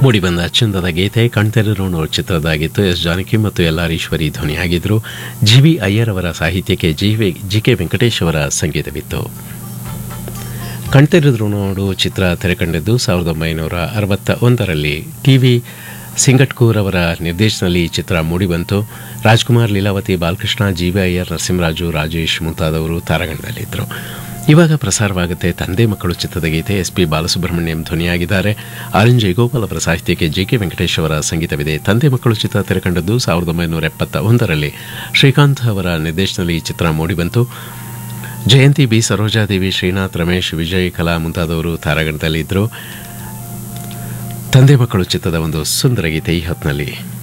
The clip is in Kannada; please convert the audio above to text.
ಮೂಡಿಬಂದ ಚಂದದ ಗೀತೆ ಕಣ್ತೆರೆರೋಣ ಚಿತ್ರದಾಗಿತ್ತು ಎಸ್ ಜಾನಕಿ ಮತ್ತು ಎಲ್ ಆರ್ ಈಶ್ವರಿ ಧ್ವನಿಯಾಗಿದ್ದರು ಜಿ ವಿ ಅಯ್ಯರ್ ಅವರ ಸಾಹಿತ್ಯಕ್ಕೆ G V G K Venkatesh ಅವರ ಸಂಗೀತವಿತ್ತು ಕಣ್ತೆರೆದ್ರು ನೋಡು ಚಿತ್ರ ತೆರೆಕಂಡಿದ್ದು ಸಾವಿರದ ಒಂಬೈನೂರ ಅರವತ್ತ ಒಂದರಲ್ಲಿ ಟಿ ವಿ ಸಿಂಗಟ್ಕೂರ್ ಅವರ ನಿರ್ದೇಶನದಲ್ಲಿ ಈ ಚಿತ್ರ ಮೂಡಿಬಂತು ರಾಜ್ಕುಮಾರ್ ಲೀಲಾವತಿ ಬಾಲಕೃಷ್ಣ ಜಿ ವಿ ಅಯ್ಯರ್ ನರಸಿಂಹರಾಜು ರಾಜೇಶ್ ಮುಂತಾದವರು ತಾರಾಗಣದಲ್ಲಿದ್ದರು ಇವಾಗ ಪ್ರಸಾರವಾಗುತ್ತೆ ತಂದೆ ಮಕ್ಕಳು ಚಿತ್ರದ ಗೀತೆ ಎಸ್ ಪಿ ಬಾಲಸುಬ್ರಹ್ಮಣ್ಯಂ ಧ್ವನಿಯಾಗಿದ್ದಾರೆ ಆರ್ ಎನ್ ಜಯಗೋಪಾಲ್ ಅವರ ಸಾಹಿತ್ಯಕ್ಕೆ ಜೆ ಕೆ ವೆಂಕಟೇಶ್ ಅವರ ಸಂಗೀತವಿದೆ ತಂದೆ ಮಕ್ಕಳು ಚಿತ್ರ ತೆರೆಕಂಡದ್ದು ಸಾವಿರದ ಒಂಬೈನೂರ ಎಪ್ಪತ್ತ ಒಂದರಲ್ಲಿ ಶ್ರೀಕಾಂತ್ ಅವರ ನಿರ್ದೇಶನದಲ್ಲಿ ಈ ಚಿತ್ರ ಮೂಡಿಬಂತು ಜಯಂತಿ ಬಿ ಸರೋಜಾದೇವಿ ಶ್ರೀನಾಥ್ ರಮೇಶ್ ವಿಜಯ್ ಕಲಾ ಮುಂತಾದವರು ತಾರಾಗಣದಲ್ಲಿದ್ದರು ತಂದೆ ಮಕ್ಕಳು ಚಿತ್ರದ ಒಂದು ಸುಂದರ ಗೀತೆ ಈ ಹೊತ್ತಿನಲ್ಲಿ